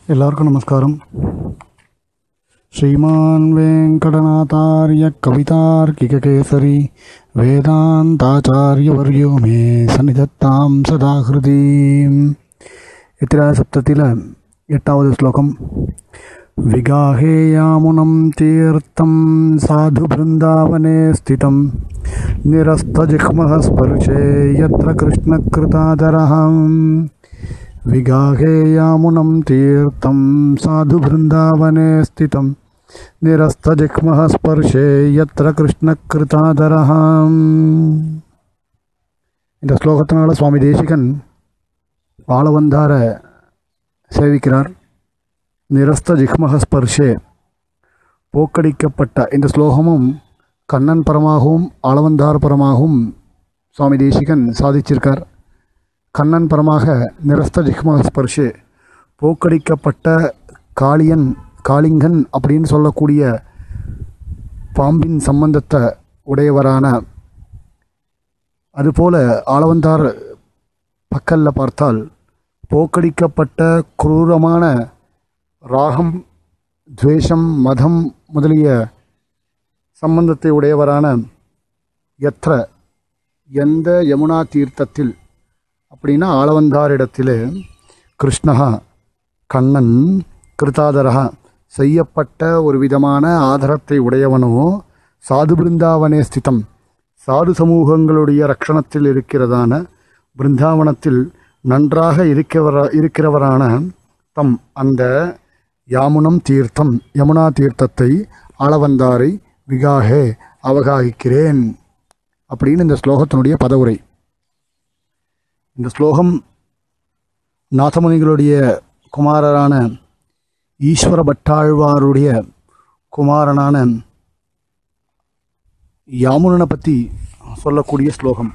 എല്ലാവർക്കും നമസ്കാരം ശ്രീമാൻ വെങ്കടനാഥാര്യ കവിതാർക്കികകേസരി വേദാന്താചാര്യവർയോ മേ സന്നിധത്താം സദാഹൃതി എത്തിരായ സപ്തത്തിലെ എട്ടാമത് ശ്ലോകം വിഗാഹേയാമുനം തീർത്ഥം സാധുബൃന്ദാവനെ സ്ഥിതം നിരസ്തജിഹ്മഃ സ്പർശേ യത്ര കൃഷ്ണകൃതാദരഹം विगाहेयामुनं तीर्थं साधुबृन्दावने स्थितं निरस्तजिह्मः स्पर्शे यत्र कृष्णकृतादरः இந்த ஸ்லோகத்தினால சுவாமி தேசிகன் ஆளவந்தார சேவிக்கிறார் நிரஸ்த ஜிஹ்மக ஸ்பர்ஷே போக்கடிக்கப்பட்ட இந்த ஸ்லோகமும் கண்ணன் பரமாகவும் ஆளவந்தார் பரமாகவும் சுவாமி தேசிகன் சாதிச்சிருக்கார் கண்ணன் பரமாக நிரஸ்த ஜிஹ்ம ஸ்பர்ஷே போக்கடிக்கப்பட்ட காளியன் காளிங்கன் அப்படின்னு சொல்லக்கூடிய பாம்பின் சம்பந்தத்தை உடையவரான அதுபோல ஆளவந்தார் பக்கல்ல பார்த்தால் போக்கடிக்கப்பட்ட குரூரமான ராகம் துவேஷம் மதம் முதலிய சம்பந்தத்தை உடையவரான எத்திர எந்த யமுனா தீர்த்தத்தில் அப்படின்னா ஆளவந்தாரிடத்தில் கிருஷ்ணகா கண்ணன் கிருதாதரகா செய்யப்பட்ட ஒரு விதமான ஆதரத்தை உடையவனோ சாது பிருந்தாவனே ஸ்திதம் சாது சமூகங்களுடைய ரக்ஷணத்தில் இருக்கிறதான பிருந்தாவனத்தில் நன்றாக இருக்கிறவர இருக்கிறவரான தம் அந்த யாமுனம் தீர்த்தம் யமுனா தீர்த்தத்தை ஆளவந்தாரை விகாகே அவகாகிக்கிறேன் அப்படின்னு இந்த ஸ்லோகத்தினுடைய பதவுரை இந்த ஸ்லோகம் நாதமுனிகளுடைய குமாரரான ஈஸ்வர பட்டாழ்வாருடைய குமாரனான யாமுனனை பற்றி சொல்லக்கூடிய ஸ்லோகம்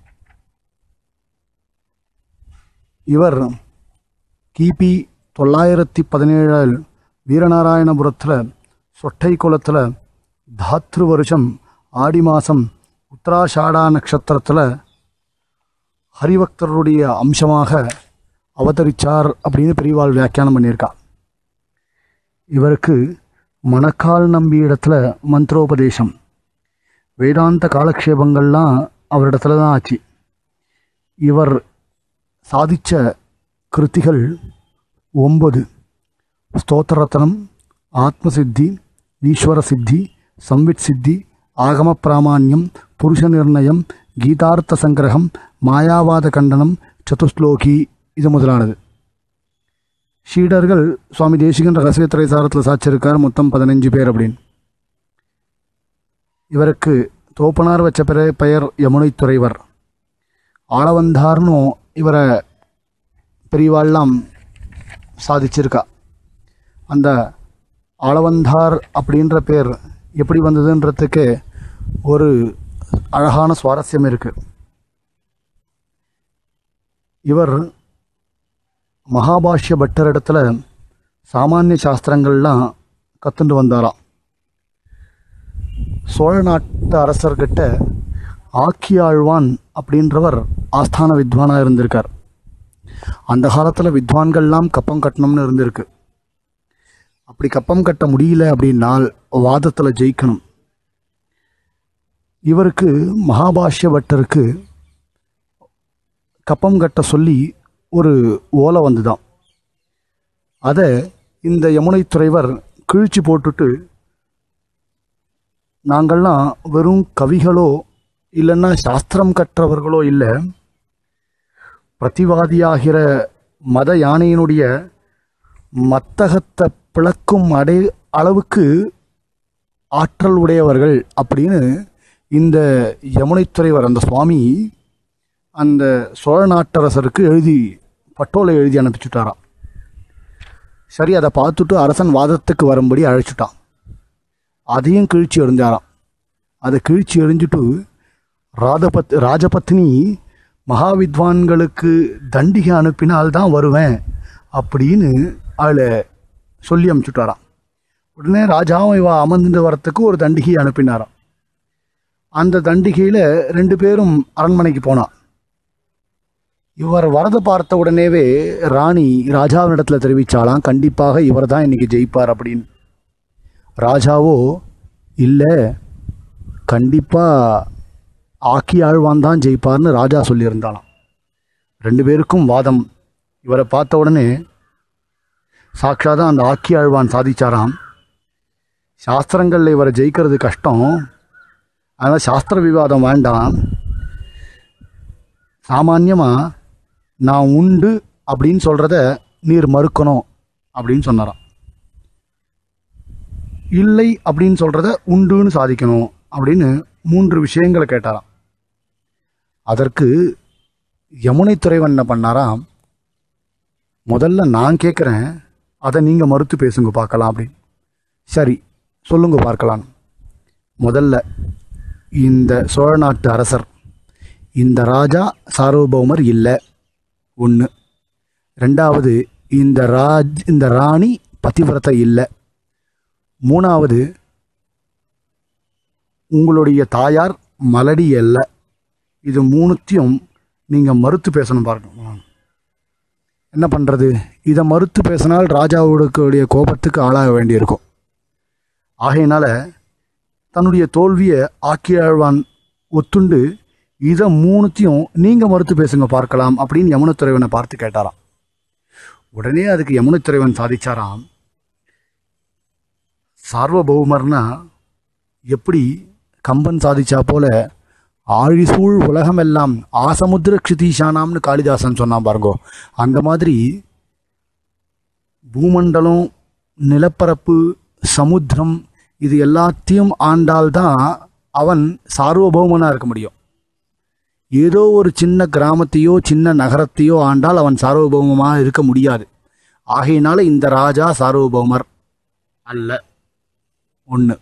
இவர் கிபி தொள்ளாயிரத்தி பதினேழில் வீரநாராயணபுரத்தில் சொட்டை குளத்தில் தாத்ரு வருஷம் ஆடி மாதம் உத்தராஷாடா நட்சத்திரத்தில் ஹரிபக்தருடைய அம்சமாக அவதரிச்சார் அப்படின்னு பெரியவாள் வியாக்கியானம் பண்ணியிருக்கா இவருக்கு மணக்கால் நம்பி இடத்துல மந்திரோபதேசம் வேதாந்த காலக்ஷேபங்கள்லாம் அவரிடத்துல தான் ஆச்சு இவர் சாதித்த கிருத்திகள் ஒன்பது ஸ்தோத்திரத்தனம் ஆத்மசித்தி ஈஸ்வர சித்தி சம்வித் சித்தி ஆகம பிராமான்யம் புருஷ நிர்ணயம் கீதார்த்த சங்கிரகம் மாயாவாத கண்டனம் சதுஸ்லோகி இது முதலானது ஷீடர்கள் சுவாமி தேசிகன் ரகசியத்துறை சாரத்தில் சாச்சிருக்கார் மொத்தம் பதினஞ்சு பேர் அப்படின்னு இவருக்கு தோப்பனார் வச்ச பிற பெயர் யமுனை துறைவர் ஆளவந்தார்னு இவரை பெரியவாள்லாம் சாதிச்சிருக்கா அந்த ஆளவந்தார் அப்படின்ற பேர் எப்படி வந்ததுன்றதுக்கு ஒரு அழகான சுவாரஸ்யம் இருக்குது இவர் மகாபாஷ்ய பட்டரிடத்துல சாமானிய சாஸ்திரங்கள்லாம் கற்றுண்டு வந்தாராம் சோழ நாட்டு அரசர்கிட்ட ஆக்கியாழ்வான் அப்படின்றவர் ஆஸ்தான வித்வானாக இருந்திருக்கார் அந்த காலத்தில் வித்வான்கள்லாம் கப்பம் கட்டணும்னு இருந்திருக்கு அப்படி கப்பம் கட்ட முடியல அப்படின்னால் வாதத்தில் ஜெயிக்கணும் இவருக்கு மகாபாஷ்ய பட்டருக்கு கப்பம் கட்ட சொல்லி ஒரு ஓலை வந்துதான் அதை இந்த யமுனை துறைவர் கிழிச்சு போட்டுட்டு நாங்கள்லாம் வெறும் கவிகளோ இல்லைன்னா சாஸ்திரம் கற்றவர்களோ இல்லை பிரதிவாதியாகிற மத யானையினுடைய மத்தகத்தை பிளக்கும் அடை அளவுக்கு ஆற்றல் உடையவர்கள் அப்படின்னு இந்த யமுனைத்துறைவர் அந்த சுவாமி அந்த சோழ நாட்டரசருக்கு எழுதி பட்டோலை எழுதி அனுப்பிச்சுட்டாராம் சரி அதை பார்த்துட்டு அரசன் வாதத்துக்கு வரும்படி அழைச்சிட்டான் அதையும் கிழிச்சு எறிஞ்சாராம் அதை கிழிச்சு எறிஞ்சிட்டு ராதபத் ராஜபத்னி மகாவித்வான்களுக்கு தண்டிகை அனுப்பினால் தான் வருவேன் அப்படின்னு அவளை சொல்லி அனுப்பிச்சுட்டாராம் உடனே ராஜாவும் இவ அமர்ந்து வரத்துக்கு ஒரு தண்டிகை அனுப்பினாராம் அந்த தண்டிகையில் ரெண்டு பேரும் அரண்மனைக்கு போனான் இவர் வரதை பார்த்த உடனேவே ராணி ராஜாவினிடத்தில் தெரிவிச்சாலாம் கண்டிப்பாக இவர் தான் இன்னைக்கு ஜெயிப்பார் அப்படின்னு ராஜாவோ இல்லை கண்டிப்பாக ஆக்கி ஆழ்வான் தான் ஜெயிப்பார்னு ராஜா சொல்லியிருந்தாலாம் ரெண்டு பேருக்கும் வாதம் இவரை பார்த்த உடனே சாட்சாதான் அந்த ஆக்கி ஆழ்வான் சாதிச்சாராம் சாஸ்திரங்களில் இவரை ஜெயிக்கிறது கஷ்டம் அதனால் சாஸ்திர விவாதம் வேண்டாம் சாமான்யமாக நான் உண்டு அப்படின்னு சொல்கிறத நீர் மறுக்கணும் அப்படின்னு சொன்னாராம் இல்லை அப்படின்னு சொல்கிறத உண்டுன்னு சாதிக்கணும் அப்படின்னு மூன்று விஷயங்களை கேட்டாராம் அதற்கு யமுனை துறைவன் என்ன பண்ணாராம் முதல்ல நான் கேட்குறேன் அதை நீங்கள் மறுத்து பேசுங்க பார்க்கலாம் அப்படின்னு சரி சொல்லுங்க பார்க்கலாம் முதல்ல இந்த சோழ நாட்டு அரசர் இந்த ராஜா சார்வபௌமர் இல்லை ஒன்று ரெண்டாவது இந்த ராஜ் இந்த ராணி பதிவிரதை இல்லை மூணாவது உங்களுடைய தாயார் மலடி அல்ல இது மூணுத்தையும் நீங்கள் மறுத்து பேசணும் பாருங்க என்ன பண்ணுறது இதை மறுத்து பேசினால் ராஜாவுடைய கோபத்துக்கு ஆளாக வேண்டியிருக்கும் ஆகையினால தன்னுடைய தோல்வியை ஆக்கியாழ்வான் ஒத்துண்டு இதை மூணுத்தையும் நீங்கள் மறுத்து பேசுங்க பார்க்கலாம் அப்படின்னு யமுனத்துறைவனை பார்த்து கேட்டாராம் உடனே அதுக்கு யமுனத்துறைவன் சாதிச்சாராம் சார்வபௌமர்னா எப்படி கம்பன் சாதிச்சா போல ஆழிசூழ் உலகமெல்லாம் ஆசமுத்திர க்ஷிதீஷானாம்னு காளிதாசன் சொன்னான் பாருங்கோ அந்த மாதிரி பூமண்டலம் நிலப்பரப்பு சமுத்திரம் இது எல்லாத்தையும் ஆண்டால்தான் அவன் சார்வபௌமனாக இருக்க முடியும் ஏதோ ஒரு சின்ன கிராமத்தையோ சின்ன நகரத்தையோ ஆண்டால் அவன் சார்வபௌமமாக இருக்க முடியாது ஆகையினால இந்த ராஜா சார்வபௌமர் அல்ல ஒன்று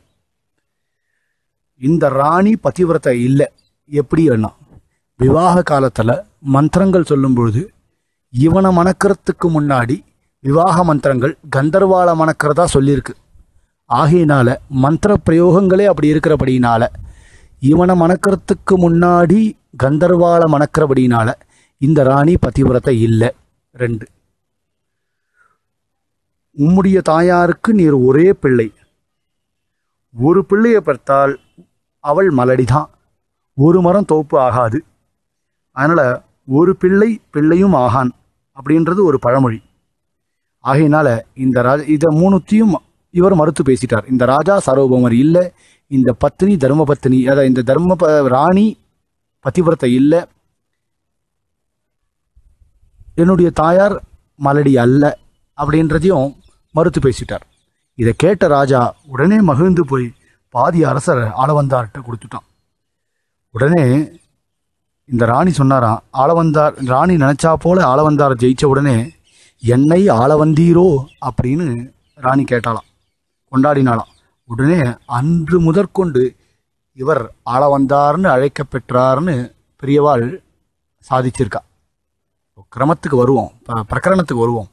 இந்த ராணி பதிவிரத்தை இல்லை எப்படி அண்ணா விவாக காலத்தில் மந்திரங்கள் சொல்லும் பொழுது இவனை மணக்கிறதுக்கு முன்னாடி விவாக மந்திரங்கள் கந்தர்வால மணக்கிறதா சொல்லியிருக்கு ஆகையினால மந்திர பிரயோகங்களே அப்படி இருக்கிறபடினால இவனை மணக்கிறதுக்கு முன்னாடி கந்தர்வால மணக்கிறபடினால இந்த ராணி பதிவிரத்தை இல்லை ரெண்டு உம்முடைய தாயாருக்கு நீர் ஒரே பிள்ளை ஒரு பிள்ளையை பெற்றால் அவள் மலடிதான் ஒரு மரம் தோப்பு ஆகாது அதனால் ஒரு பிள்ளை பிள்ளையும் ஆகான் அப்படின்றது ஒரு பழமொழி ஆகையினால இந்த ராஜா இதை மூணுத்தையும் இவர் மறுத்து பேசிட்டார் இந்த ராஜா சர்வபௌமர் இல்லை இந்த பத்தினி தர்ம பத்தினி அதாவது இந்த தர்ம ப ராணி பதிவிரத்தை இல்லை என்னுடைய தாயார் மலடி அல்ல அப்படின்றதையும் மறுத்து பேசிட்டார் இதை கேட்ட ராஜா உடனே மகிழ்ந்து போய் பாதி அரசர் ஆளவந்தார்கிட்ட கொடுத்துட்டான் உடனே இந்த ராணி சொன்னாராம் ஆளவந்தார் ராணி நினைச்சா போல ஆளவந்தார் ஜெயிச்ச உடனே என்னை ஆளவந்தீரோ அப்படின்னு ராணி கேட்டாளாம் கொண்டாடினாளாம் உடனே அன்று முதற்கொண்டு இவர் ஆளவந்தார்னு அழைக்கப்பெற்றார்னு பெரியவாள் சாதிச்சிருக்கா கிரமத்துக்கு வருவோம் ப- பிரகரணத்துக்கு வருவோம்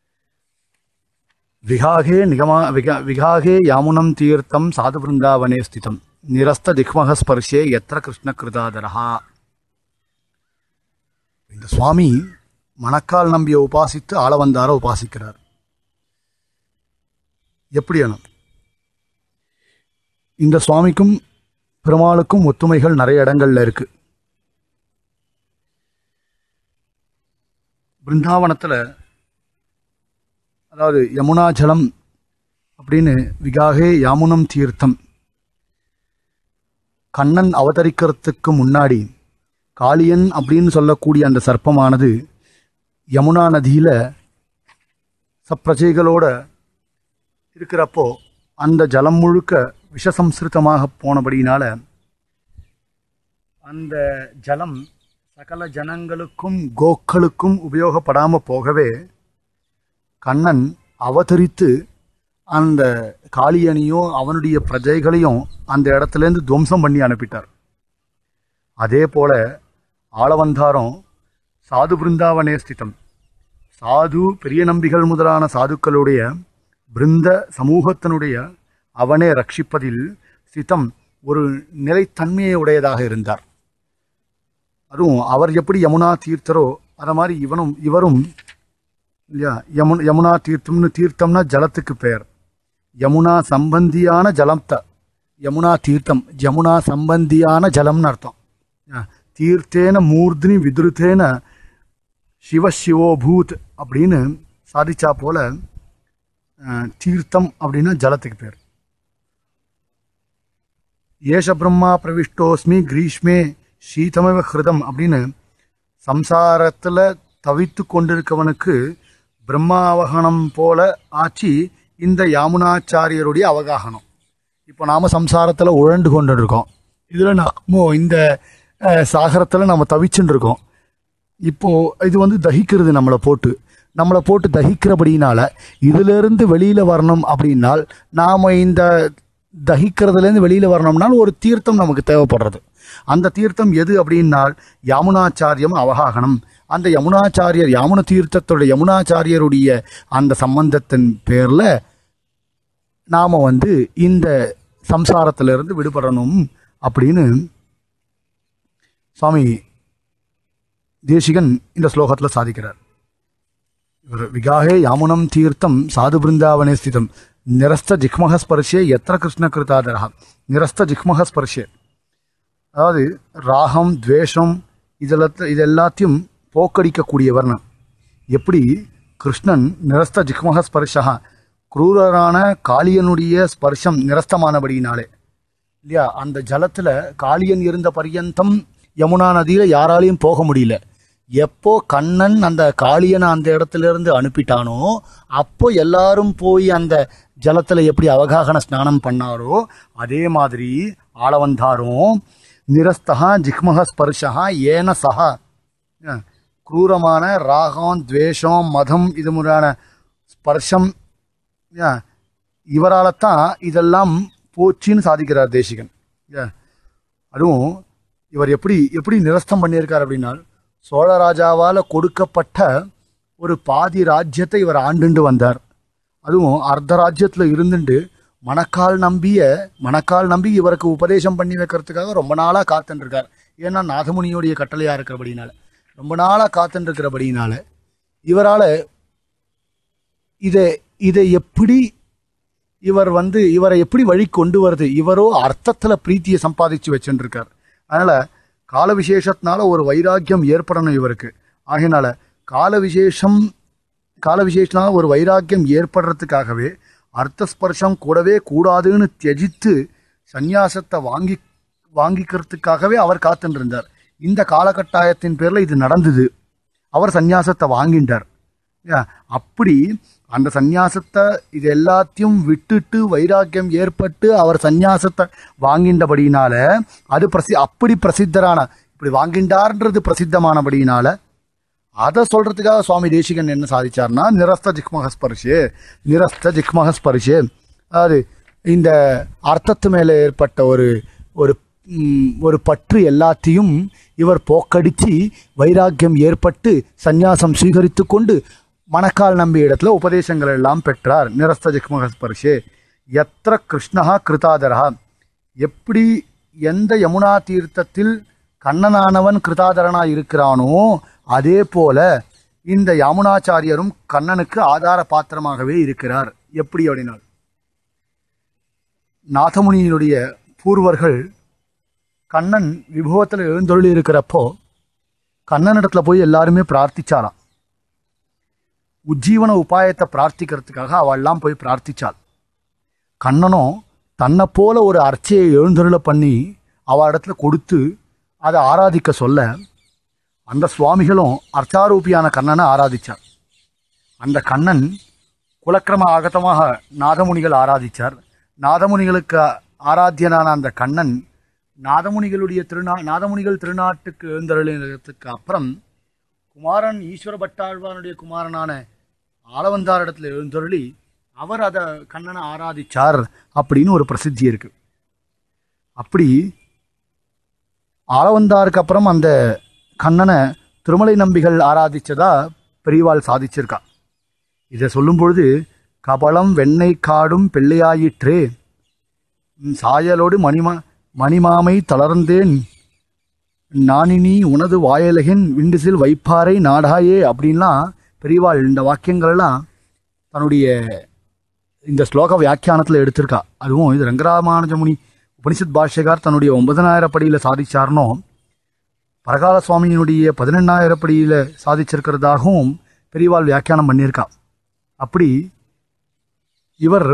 விகாகே நிகமா விகா விகாகே யாமுனம் தீர்த்தம் சாது பிருந்தாவனே ஸ்திதம் நிரஸ்த திக்மக ஸ்பர்ஷே எத்திர கிருஷ்ண கிருதாதரஹா இந்த சுவாமி மணக்கால் நம்பிய உபாசித்து ஆளவந்தார உபாசிக்கிறார் எப்படி அனும் இந்த சுவாமிக்கும் பெருமாளுக்கும் ஒத்துமைகள் நிறைய இடங்கள்ல இருக்கு பிருந்தாவனத்துல அதாவது யமுனாஜலம் அப்படின்னு விகாகே யாமுனம் தீர்த்தம் கண்ணன் அவதரிக்கிறதுக்கு முன்னாடி காளியன் அப்படின்னு சொல்லக்கூடிய அந்த சர்ப்பமானது யமுனா நதியில சப்பிரஜைகளோட இருக்கிறப்போ அந்த ஜலம் முழுக்க விஷசம்ஸ்கிருதமாக போனபடியினால அந்த ஜலம் சகல ஜனங்களுக்கும் கோக்களுக்கும் உபயோகப்படாம போகவே கண்ணன் அவதரித்து அந்த காளியனையும் அவனுடைய பிரஜைகளையும் அந்த இடத்துலேருந்து துவம்சம் பண்ணி அனுப்பிட்டார் அதே போல ஆளவந்தாரம் சாது பிருந்தாவனே ஸ்திதம் சாது பெரிய நம்பிகள் முதலான சாதுக்களுடைய பிருந்த சமூகத்தினுடைய அவனே ரட்சிப்பதில் ஸ்திதம் ஒரு நிலைத்தன்மையை உடையதாக இருந்தார் அதுவும் அவர் எப்படி யமுனா தீர்த்தரோ அதை மாதிரி இவனும் இவரும் இல்லையா யமுன் யமுனா தீர்த்தம்னு தீர்த்தம்னா ஜலத்துக்கு பெயர் யமுனா சம்பந்தியான ஜலம்த யமுனா தீர்த்தம் யமுனா சம்பந்தியான ஜலம்னு அர்த்தம் ஆ, தீர்த்தேன மூர்த்தினி விதுருத்தேன சிவ சிவோபூத் அப்படின்னு சாதிச்சா போல ஆ, தீர்த்தம் அப்படின்னா ஜலத்துக்கு பேர் ஏஷ பிரம்மா பிரவிஷ்டோஸ்மி கிரீஷ்மே சீதமவ ஹிருதம் அப்படின்னு சம்சாரத்தில் தவித்து கொண்டிருக்கவனுக்கு பிரம்மாவகனம் போல ஆச்சு இந்த யாமுனாச்சாரியருடைய அவகாகனம் இப்போ நாம் சம்சாரத்தில் உழண்டு கொண்டு இருக்கோம் இதில் நாம இந்த சாகரத்தில் நம்ம தவிச்சுட்டு இருக்கோம் இப்போ இது வந்து தகிக்கிறது நம்மளை போட்டு நம்மளை போட்டு தகிக்கிறபடினால இதிலிருந்து வெளியில் வரணும் அப்படின்னால் நாம் இந்த தகிக்கிறதுலேருந்து வெளியில் வரணும்னால் ஒரு தீர்த்தம் நமக்கு தேவைப்படுறது அந்த தீர்த்தம் எது அப்படின்னால் யாமுனாச்சாரியம் அவகாகனம் அந்த யமுனாச்சாரியர் யாமுன தீர்த்தத்தோட யமுனாச்சாரியருடைய அந்த சம்பந்தத்தின் பேரில் நாம் வந்து இந்த சம்சாரத்திலிருந்து விடுபடணும் அப்படின்னு சுவாமி தேசிகன் இந்த ஸ்லோகத்தில் சாதிக்கிறார் இவர் விகாகே யாமுனம் தீர்த்தம் சாது பிருந்தாவனே ஸ்திதம் நிரஸ்த ஜிக்மக ஸ்பர்ஷே எத்திர கிருஷ்ண கிருதாதரா நிரஸ்த ஜிக்மக ஸ்பர்ஷே அதாவது ராகம் துவேஷம் இதெல்லாம் இது எல்லாத்தையும் போக்கடிக்கக்கூடியவர்னு எப்படி கிருஷ்ணன் நிரஸ்த ஜிக்மக ஸ்பர்ஷா குரூரரான காளியனுடைய ஸ்பர்ஷம் நிரஸ்தமானபடியினாலே இல்லையா அந்த ஜலத்துல காளியன் இருந்த பர்யந்தம் யமுனா நதியில யாராலையும் போக முடியல எப்போ கண்ணன் அந்த காளியனை அந்த இடத்துல இருந்து அனுப்பிட்டானோ அப்போ எல்லாரும் போய் அந்த ஜலத்துல எப்படி அவகாகன ஸ்நானம் பண்ணாரோ அதே மாதிரி ஆள வந்தாரும் நிரஸ்தகா ஜிக்மக ஸ்பர்ஷா ஏன சஹா அஹ், குரூரமான ராகம் துவேஷம் மதம் இது முறையான ஸ்பர்ஷம் இவரால் தான் இதெல்லாம் போச்சின்னு சாதிக்கிறார் தேசிகன் ஏ, அதுவும் இவர் எப்படி எப்படி நிரஸ்தம் பண்ணியிருக்கார் அப்படின்னா சோழ ராஜாவால் கொடுக்கப்பட்ட ஒரு பாதி ராஜ்யத்தை இவர் ஆண்டுண்டு வந்தார் அதுவும் அர்த்த ராஜ்யத்தில் இருந்துட்டு மணக்கால் நம்பிய மணக்கால் நம்பி இவருக்கு உபதேசம் பண்ணி வைக்கிறதுக்காக ரொம்ப நாளாக காத்துட்டு இருக்கார் ஏன்னா நாதமுனியோடைய கட்டளையாக இருக்கிறபடினால ரொம்ப நாளாக காத்துட்டு இருக்கிறபடினால இவரால் இதை இதை எப்படி இவர் வந்து இவரை எப்படி வழி கொண்டு வருது இவரோ அர்த்தத்தில் பிரீத்தியை சம்பாதிச்சு வச்சுட்டு இருக்கார் அதனால கால விசேஷத்தினால ஒரு வைராக்கியம் ஏற்படணும் இவருக்கு ஆகையினால கால விசேஷம் கால விசேஷத்தினால ஒரு வைராக்கியம் ஏற்படுறதுக்காகவே அர்த்த ஸ்பர்ஷம் கூடவே கூடாதுன்னு தியஜித்து சந்நியாசத்தை வாங்கி வாங்கிக்கிறதுக்காகவே அவர் காத்துட்டு இருந்தார் இந்த காலகட்டாயத்தின் பேரில் இது நடந்தது அவர் சந்நியாசத்தை வாங்கிட்டார் ஏன், அப்படி அந்த சந்நியாசத்தை இது எல்லாத்தையும் விட்டுட்டு வைராக்கியம் ஏற்பட்டு அவர் சந்நியாசத்தை வாங்கின்றபடினால அது பிரசி அப்படி பிரசித்தரான இப்படி வாங்கின்றார்ன்றது பிரசித்தமானபடினால அதை சொல்றதுக்காக சுவாமி தேசிகன் என்ன சாதிச்சார்னா நிரஸ்த ஜிக்மக ஸ்பர்ஷே நிரஸ்த ஜிக்மக ஸ்பர்ஷே அதாவது இந்த அர்த்தத்து மேலே ஏற்பட்ட ஒரு ஒரு ம், ஒரு பற்று எல்லாத்தையும் இவர் போக்கடிச்சு வைராக்கியம் ஏற்பட்டு சந்நியாசம் ஸ்வீகரித்து கொண்டு மணக்கால் நம்பி இடத்துல உபதேசங்கள் எல்லாம் பெற்றார் நிரஸ்த ஜிக்மக ஸ்பர்ஷே எத்திர கிருஷ்ணா கிருதாதரா எப்படி எந்த யமுனா தீர்த்தத்தில் கண்ணனானவன் கிருதாதரனா இருக்கிறானோ அதே போல இந்த யாமுனாச்சாரியரும் கண்ணனுக்கு ஆதார பாத்திரமாகவே இருக்கிறார் எப்படி அப்படின்னால் நாதமுனியினுடைய பூர்வர்கள் கண்ணன் விபவத்தில் எழுந்தொருளி இருக்கிறப்போ கண்ணனிடத்துல போய் எல்லாருமே பிரார்த்திச்சாராம் உஜ்ஜீவன உபாயத்தை பிரார்த்திக்கிறதுக்காக அவள்லாம் போய் பிரார்த்திச்சாள் கண்ணனும் தன்னை போல ஒரு அர்ச்சையை எழுந்தருள பண்ணி அவ இடத்துல கொடுத்து அதை ஆராதிக்க சொல்ல அந்த சுவாமிகளும் அர்ச்சாரூபியான கண்ணனை ஆராதிச்சார் அந்த கண்ணன் குலக்கிரம ஆகத்தமாக நாதமுனிகள் ஆராதிச்சார் நாதமுனிகளுக்கு ஆராத்தியனான அந்த கண்ணன் நாதமுனிகளுடைய திருநா நாதமுனிகள் திருநாட்டுக்கு எழுந்தருளினதுக்கு அப்புறம் குமாரன் ஈஸ்வர பட்டாழ்வானுடைய குமாரனான ஆளவந்தார் இடத்துல எழுந்தருளி அவர் அதை கண்ணனை ஆராதிச்சார் அப்படின்னு ஒரு பிரசித்தி இருக்கு அப்படி ஆளவந்தாருக்கு அப்புறம் அந்த கண்ணனை திருமலை நம்பிகள் ஆராதிச்சதா பெரியவாள் சாதிச்சிருக்கா இதை சொல்லும் பொழுது கபலம் வெண்ணெய் காடும் பிள்ளையாயிற்றே ம், சாயலோடு மணிமா மணிமாமை தளர்ந்தேன் நானினி உனது வாயலகின் விண்டுசில் வைப்பாரை நாடாயே அப்படின்லாம் பெரியவாள் இந்த வாக்கியங்கள் எல்லாம் தன்னுடைய இந்த ஸ்லோக வியாக்கியானத்தில் எடுத்திருக்கா அதுவும் இது ரங்கராமானுஜமுனி உபனிஷத் பாஷ்யகார் தன்னுடைய ஒன்பதனாயிரம் படியில் சாதிச்சார்னோ பரகால சுவாமியினுடைய பதினெண்ணாயிரம் படியில் சாதிச்சிருக்கிறதாகவும் பெரியவாள் வியாக்கியானம் பண்ணியிருக்கா அப்படி இவர்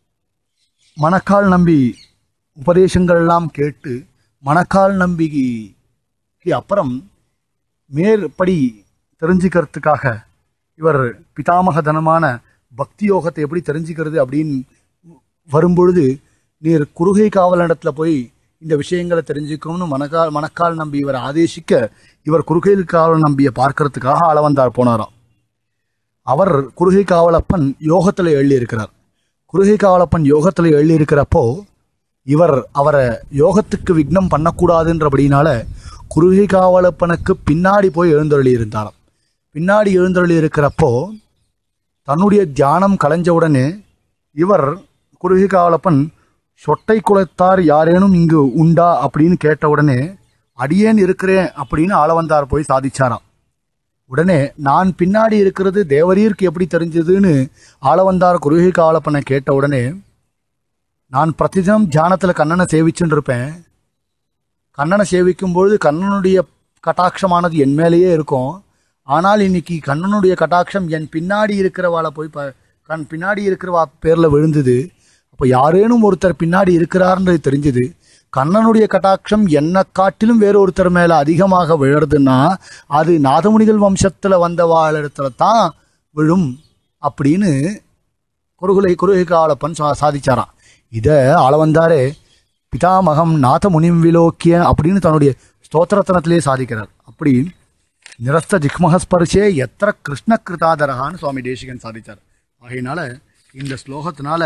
மணக்கால் நம்பி உபதேசங்கள் எல்லாம் கேட்டு மணக்கால் நம்பிக்கைக்கு அப்புறம் மேற்படி தெரிஞ்சுக்கிறதுக்காக இவர் பிதாமக தனமான பக்தி யோகத்தை எப்படி தெரிஞ்சுக்கிறது அப்படின்னு வரும்பொழுது நீர் குறுகை காவலனிடத்துல போய் இந்த விஷயங்களை தெரிஞ்சுக்கணும்னு மணக்கால் மணக்கால் நம்பி இவரை ஆதேசிக்க இவர் குறுகை காவல் நம்பியை பார்க்கறதுக்காக அளவந்தார் போனாராம் அவர் குறுகை காவலப்பன் யோகத்தில் எழுதியிருக்கிறார் குறுகை காவலப்பன் யோகத்தில் எழுதியிருக்கிறப்போ இவர் அவரை யோகத்துக்கு விக்னம் பண்ணக்கூடாதுன்றபடினால குறுகை காவலப்பனுக்கு பின்னாடி போய் எழுந்தருளி இருந்தாராம் பின்னாடி எழுந்தருளி இருக்கிறப்போ தன்னுடைய தியானம் கலைஞ்ச உடனே இவர் குறுகை காவலப்பன் சொட்டை குலத்தார் யாரேனும் இங்கு உண்டா அப்படின்னு கேட்ட உடனே அடியேன் இருக்கிறேன் அப்படின்னு ஆளவந்தார் போய் சாதிச்சாராம் உடனே நான் பின்னாடி இருக்கிறது தேவரீருக்கு எப்படி தெரிஞ்சதுன்னு ஆளவந்தார் குருகை காவலப்பனை கேட்ட உடனே நான் பிரதிதினம் தியானத்தில் கண்ணனை சேவிச்சுன்னு இருப்பேன் கண்ணனை சேவிக்கும் பொழுது கண்ணனுடைய கட்டாட்சமானது என் மேலேயே இருக்கும் ஆனால் இன்னைக்கு கண்ணனுடைய கட்டாட்சம் என் பின்னாடி இருக்கிறவாளை போய் ப கண் பின்னாடி இருக்கிறவா பேரில் விழுந்தது அப்போ யாரேனும் ஒருத்தர் பின்னாடி இருக்கிறார்ன்றது தெரிஞ்சது கண்ணனுடைய கட்டாட்சம் என்னை காட்டிலும் வேற ஒருத்தர் மேலே அதிகமாக விழறதுன்னா அது நாதமுனிகள் வம்சத்தில் வந்தவாளிடத்துல தான் விழும் அப்படின்னு குருகுலை குருகை காலப்பன் சா சாதிச்சாராம் இதை ஆளவந்தாரே பிதாமகம் நாத முனிம் விலோக்கிய அப்படின்னு தன்னுடைய ஸ்தோத்திரத்தனத்திலே சாதிக்கிறார் அப்படி நிரஸ்த ஜிக்மஹஸ்பர்ஷே எத்திர கிருஷ்ண கிருதாதரகான்னு சுவாமி தேசிகன் சாதித்தார் ஆகையினால இந்த ஸ்லோகத்தினால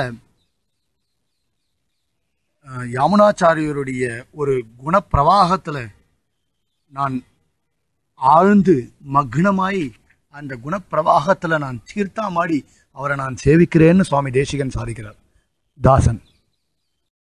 அஹ், யாமுனாச்சாரியருடைய ஒரு குணப்பிரவாகத்தில் நான் ஆழ்ந்து மக்னமாய் அந்த குணப்பிரவாகத்தில் நான் தீர்த்தாமாடி அவரை நான் சேவிக்கிறேன்னு சுவாமி தேசிகன் சாதிக்கிறார் தாசன்